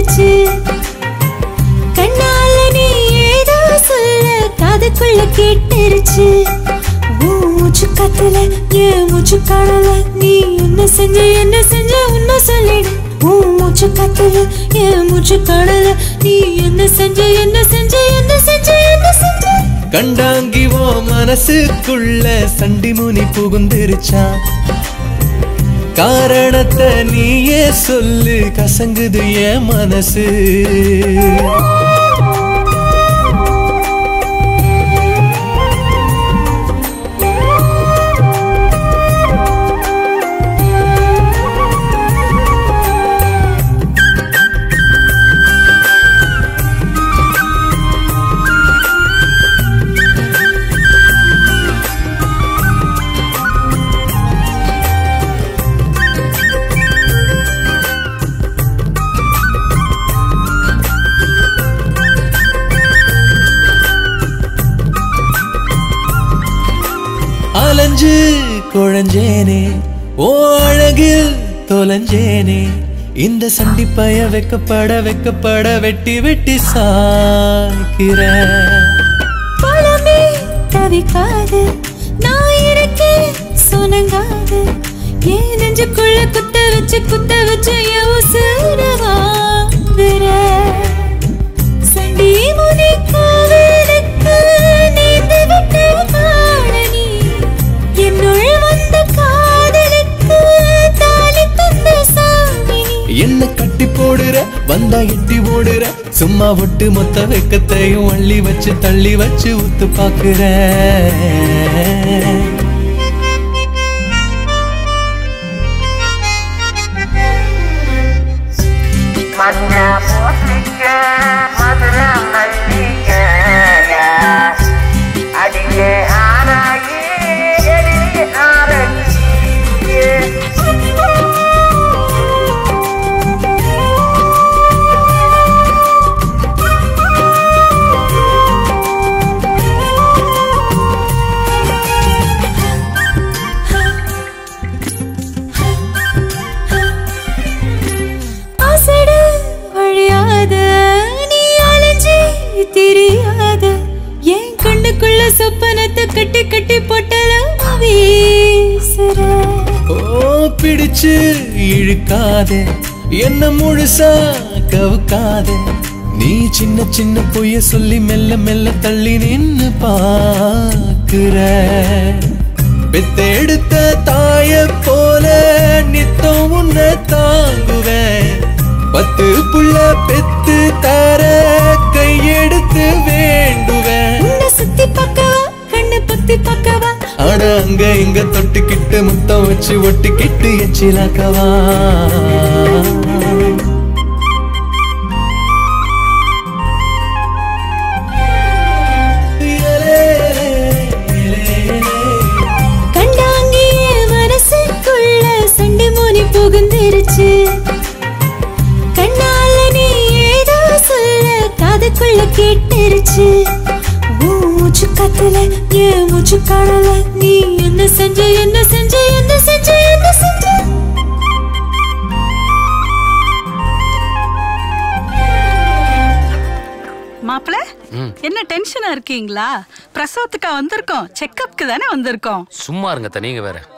புகுந்துருச்சு கண்ணால நீ ஏதோ சொல்ல காதுக்குள்ள கேட்டுருச்சு உன் மூச்சு காத்துல என் மூச்சு காணல நீ என்ன செஞ்ச என்ன செஞ்ச உண்மை சொல்லிடு உன் மூச்சு காத்துல என் மூச்சு காணல நீ என்ன செஞ்ச என்ன செஞ்ச என்ன செஞ்ச என்ன செஞ்ச கண்டாங்கி ஓ மனசுக்குள்ள சண்டி முனி புகுந்துருச்சா காரணத்தை நீயே சொல்லு கசங்குது என் மனசு அலைஞ்சு குழஞ்சேனே ஓ அழகில் தொலைஞ்சேனே இந்த சண்டிப்பய வெக்கப்பட வெக்கப்பட வெட்டி வெட்டி சாய்க்கிற பழமே தவிக்காது நான் இருக்கேன் சொனங்காது ஏன் நெஞ்சுக்குள்ள குத்த வச்சு குத்த வச்சு என் உசுர வாங்குற சண்டி முனி கோவிலுக்கு நேர்ந்து விட்டு காணனி என்னுள் வந்த காதலுக்கு தாலி தந்த சாமி நீ. என்ன கட்டி போடுற வந்தா எட்டி ஓடுற சும்மா ஒட்டு மொத்த வெக்கத்தையும் அள்ளி வச்சு தள்ளி வச்சு ஊத்து பாக்குற மஞ்ச பூசிக்க மதுர மல்லிக அடியே ஆனாயி எடி ஆரங்கி அசடு வழியாத நீ அலைஞ்சி தெரியாத என் கண்ணுக்குள்ள சொப்பனத்தை கட்டி கட்டி பொட்டல வீசுற ஓ பிடிச்சு இழுக்காதே என்ன முழுசா கவுக்காதே நீ சின்ன சின்ன பொய்ய சொல்லி மெல்ல மெல்ல தள்ளி நின்னு பாக்குற பெத்தெடுத்த தாய போல நித்தம் உன்னை தாங்குவேன் பத்து புள்ள பெத்து தர கையெடுத்து வேண்டுவேன் உன்னை சுத்தி பக்கவா கண்ணு பத்தி பக்கவா ஆட அங்க இங்க தொட்டுக்கிட்டு முத்தம் வச்சு ஒட்டிக்கிட்டு எச்சிலாக்கவா கண்டாங்கிய மனசுக்குள்ள சண்டை மோனி புகுந்துருச்சு கண்ணால நீ ஏதோ சொல்ல காதுக்குள்ள கேட்டுருச்சு உன் மூச்சு காத்துல என் மூச்சு காணல நீ என்ன செஞ்ச என்ன செஞ்ச என்ன செஞ்ச என்ன செஞ்ச மாப்பிள என்ன டென்ஷனா இருக்கீங்களா பிரசவத்துக்கா வந்திருக்கோம் செக்கப்க்கு தானே வந்திருக்கோம் சும்மா இருங்க அத்தை, நீங்க வேற